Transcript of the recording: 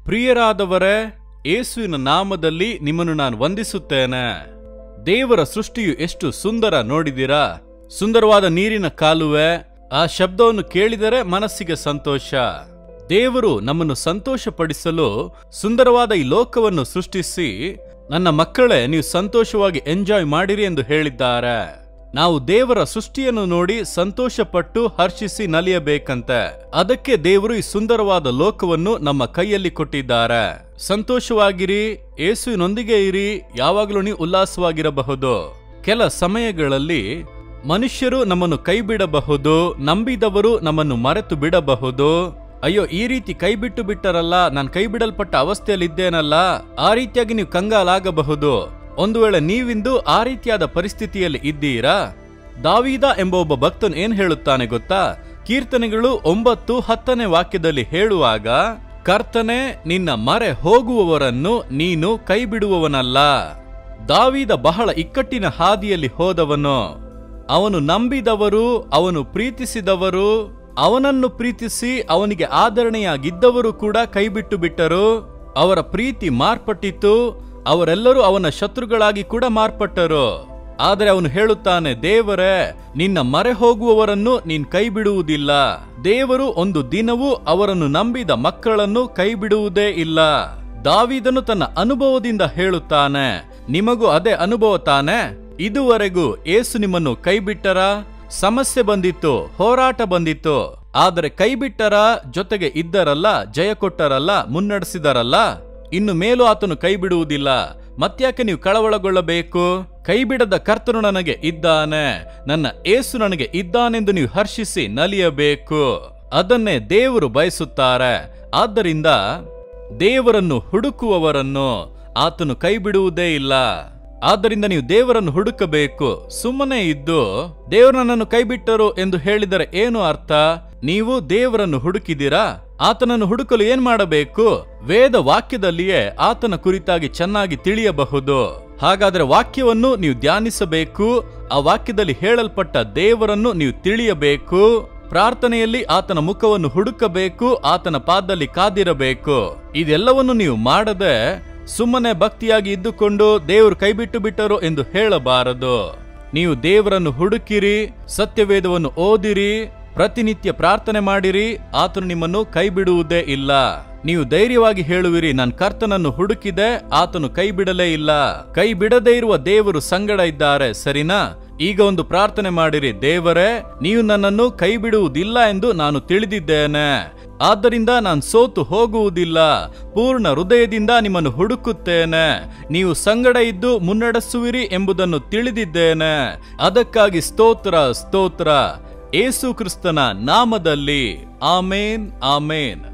ಪ್ರಿಯರಾದವರೇ ಯೇಸುವಿನ ನಾಮದಲ್ಲಿ ನಿಮ್ಮನ್ನು ನಾನು ವಂದಿಸುತ್ತೇನೆ ದೇವರ ಸೃಷ್ಟಿಯು ಎಷ್ಟು ಸುಂದರ ನೋಡಿದಿರಾ ಸುಂದರವಾದ ನೀರಿನ ಕಾಲುವೆ ಆ ಶಬ್ದವನ್ನು ಕೇಳಿದರೆ ಮನಸ್ಸಿಗೆ ಸಂತೋಷ ದೇವರು ನಮ್ಮನ್ನು ಸಂತೋಷಪಡಿಸಲು ಸುಂದರವಾದ ಈ ಲೋಕವನ್ನು ಸೃಷ್ಟಿಸಿ ನನ್ನ ಮಕ್ಕಳೇ ನೀವು ಸಂತೋಷವಾಗಿ ಎಂಜಾಯ್ ಮಾಡಿರಿ ಎಂದು ಹೇಳಿದ್ದಾರೆ ನಾವು ದೇವರ ಸೃಷ್ಟಿಯನ್ನು ನೋಡಿ ಸಂತೋಷಪಟ್ಟು ಹರ್ಷಿಸಿ ನಲಿಯಬೇಕಂತೆ ಅದಕ್ಕೆ ದೇವರು ಈ ಸುಂದರವಾದ ಲೋಕವನ್ನು ನಮ್ಮ ಕೈಯಲ್ಲಿ ಕೊಟ್ಟಿದ್ದಾರೆ ಸಂತೋಷವಾಗಿರಿ ಯೇಸುವಿನೊಂದಿಗೆ ಇರಿ ಯಾವಾಗಲೂ ನೀವು ಉಲ್ಲಾಸವಾಗಿರಬಹುದು ಕೆಲ ಸಮಯಗಳಲ್ಲಿ ಮನುಷ್ಯರು ನಮ್ಮನ್ನು ಕೈ ಬಿಡಬಹುದು ನಂಬಿದವರು ನಮ್ಮನ್ನು ಮರೆತು ಬಿಡಬಹುದು ಅಯ್ಯೋ ಈ ರೀತಿ ಕೈ ಬಿಟ್ಟು ಬಿಟ್ಟರಲ್ಲ ನಾನು ಕೈ ಬಿಡಲ್ಪಟ್ಟ ಅವಸ್ಥೆಯಲ್ಲಿದ್ದೇನಲ್ಲ ಆ ರೀತಿಯಾಗಿ ನೀವು ಕಂಗಾಲಾಗಬಹುದು ಒಂದು ವೇಳೆ ನೀವಿಂದು ಆ ರೀತಿಯಾದ ಪರಿಸ್ಥಿತಿಯಲ್ಲಿ ಇದ್ದೀರಾ ದಾವೀದ ಎಂಬ ಒಬ್ಬ ಭಕ್ತನು ಏನ್ ಹೇಳುತ್ತಾನೆ ಗೊತ್ತಾ ಕೀರ್ತನೆಗಳು ಒಂಬತ್ತು ಹತ್ತನೇ ವಾಕ್ಯದಲ್ಲಿ ಹೇಳುವಾಗ ಕರ್ತನೆ ನಿನ್ನ ಮರೆ ಹೋಗುವವರನ್ನು ನೀನು ಕೈ ಬಿಡುವವನಲ್ಲ ದಾವೀದ ಬಹಳ ಇಕ್ಕಟ್ಟಿನ ಹಾದಿಯಲ್ಲಿ ಹೋದವನು ಅವನು ನಂಬಿದವರು ಅವನು ಪ್ರೀತಿಸಿದವರು ಅವನನ್ನು ಪ್ರೀತಿಸಿ ಅವನಿಗೆ ಆದರಣೆಯಾಗಿದ್ದವರು ಕೂಡ ಕೈಬಿಟ್ಟು ಬಿಟ್ಟರು ಅವರ ಪ್ರೀತಿ ಮಾರ್ಪಟ್ಟಿತು ಅವರೆಲ್ಲರೂ ಅವನ ಶತ್ರುಗಳಾಗಿ ಕೂಡ ಮಾರ್ಪಟ್ಟರು ಆದರೆ ಅವನು ಹೇಳುತ್ತಾನೆ ದೇವರೇ ನಿನ್ನ ಮರೆ ಹೋಗುವವರನ್ನು ನೀನ್ ಕೈ ಬಿಡುವುದಿಲ್ಲ ದೇವರು ಒಂದು ದಿನವೂ ಅವರನ್ನು ನಂಬಿದ ಮಕ್ಕಳನ್ನು ಕೈ ಬಿಡುವುದೇ ಇಲ್ಲ ದಾವಿದನು ತನ್ನ ಅನುಭವದಿಂದ ಹೇಳುತ್ತಾನೆ ನಿಮಗೂ ಅದೇ ಅನುಭವ ತಾನೆ ಇದುವರೆಗೂ ಏಸು ನಿಮ್ಮನ್ನು ಕೈ ಬಿಟ್ಟರ ಸಮಸ್ಯೆ ಬಂದಿತ್ತು ಹೋರಾಟ ಬಂದಿತ್ತು ಆದರೆ ಕೈ ಬಿಟ್ಟರ ಜೊತೆಗೆ ಇದ್ದರಲ್ಲ ಜಯ ಕೊಟ್ಟರಲ್ಲ ಮುನ್ನಡೆಸಿದರಲ್ಲ ಇನ್ನು ಮೇಲೂ ಆತನು ಕೈ ಬಿಡುವುದಿಲ್ಲ ಮತ್ಯಾಕೆ ನೀವು ಕಳವಳಗೊಳ್ಳಬೇಕು ಕೈ ಬಿಡದ ಕರ್ತನು ನನಗೆ ಇದ್ದಾನೆ ನನ್ನ ಏಸು ನನಗೆ ಇದ್ದಾನೆಂದು ನೀವು ಹರ್ಷಿಸಿ ನಲಿಯಬೇಕು ಅದನ್ನೇ ದೇವರು ಬಯಸುತ್ತಾರೆ ಆದ್ದರಿಂದ ದೇವರನ್ನು ಹುಡುಕುವವರನ್ನು ಆತನು ಕೈ ಬಿಡುವುದೇ ಇಲ್ಲ ಆದ್ದರಿಂದ ನೀವು ದೇವರನ್ನು ಹುಡುಕಬೇಕು ಸುಮ್ಮನೆ ಇದ್ದು ದೇವರು ನನ್ನನ್ನು ಕೈಬಿಟ್ಟರು ಎಂದು ಹೇಳಿದರೆ ಏನು ಅರ್ಥ ನೀವು ದೇವರನ್ನು ಹುಡುಕಿದಿರಾ ಆತನನ್ನು ಹುಡುಕಲು ಏನ್ ಮಾಡಬೇಕು ವೇದ ವಾಕ್ಯದಲ್ಲಿಯೇ ಆತನ ಕುರಿತಾಗಿ ಚೆನ್ನಾಗಿ ತಿಳಿಯಬಹುದು ಹಾಗಾದ್ರೆ ವಾಕ್ಯವನ್ನು ನೀವು ಧ್ಯಾನಿಸಬೇಕು ಆ ವಾಕ್ಯದಲ್ಲಿ ಹೇಳಲ್ಪಟ್ಟ ದೇವರನ್ನು ನೀವು ತಿಳಿಯಬೇಕು ಪ್ರಾರ್ಥನೆಯಲ್ಲಿ ಆತನ ಮುಖವನ್ನು ಹುಡುಕಬೇಕು ಆತನ ಪಾದದಲ್ಲಿ ಕಾದಿರಬೇಕು ಇದೆಲ್ಲವನ್ನು ನೀವು ಮಾಡದೆ ಸುಮ್ಮನೆ ಭಕ್ತಿಯಾಗಿ ಇದ್ದುಕೊಂಡು ದೇವರು ಕೈಬಿಟ್ಟು ಬಿಟ್ಟರು ಎಂದು ಹೇಳಬಾರದು ನೀವು ದೇವರನ್ನು ಹುಡುಕಿರಿ ಸತ್ಯವೇದವನ್ನು ಓದಿರಿ ಪ್ರತಿನಿತ್ಯ ಪ್ರಾರ್ಥನೆ ಮಾಡಿರಿ ಆತನು ನಿಮ್ಮನ್ನು ಕೈ ಬಿಡುವುದೇ ಇಲ್ಲ ನೀವು ಧೈರ್ಯವಾಗಿ ಹೇಳುವಿರಿ ನಾನು ಕರ್ತನನ್ನು ಹುಡುಕಿದೆ ಆತನು ಕೈ ಬಿಡಲೇ ಇಲ್ಲ ಕೈ ಬಿಡದೇ ಇರುವ ದೇವರು ಸಂಗಡ ಇದ್ದಾರೆ ಸರಿನಾ ಈಗ ಒಂದು ಪ್ರಾರ್ಥನೆ ಮಾಡಿರಿ ದೇವರೇ ನೀವು ನನ್ನನ್ನು ಕೈ ಬಿಡುವುದಿಲ್ಲ ಎಂದು ನಾನು ತಿಳಿದಿದ್ದೇನೆ ಆದ್ದರಿಂದ ನಾನು ಸೋತು ಹೋಗುವುದಿಲ್ಲ ಪೂರ್ಣ ಹೃದಯದಿಂದ ನಿಮ್ಮನ್ನು ಹುಡುಕುತ್ತೇನೆ ನೀವು ಸಂಗಡ ಇದ್ದು ಮುನ್ನಡೆಸುವಿರಿ ಎಂಬುದನ್ನು ತಿಳಿದಿದ್ದೇನೆ ಅದಕ್ಕಾಗಿ ಸ್ತೋತ್ರ ಸ್ತೋತ್ರ ಏಸು ಕ್ರಿಸ್ತನ ನಾಮದಲ್ಲಿ ಆಮೇನ್ ಆಮೇನ್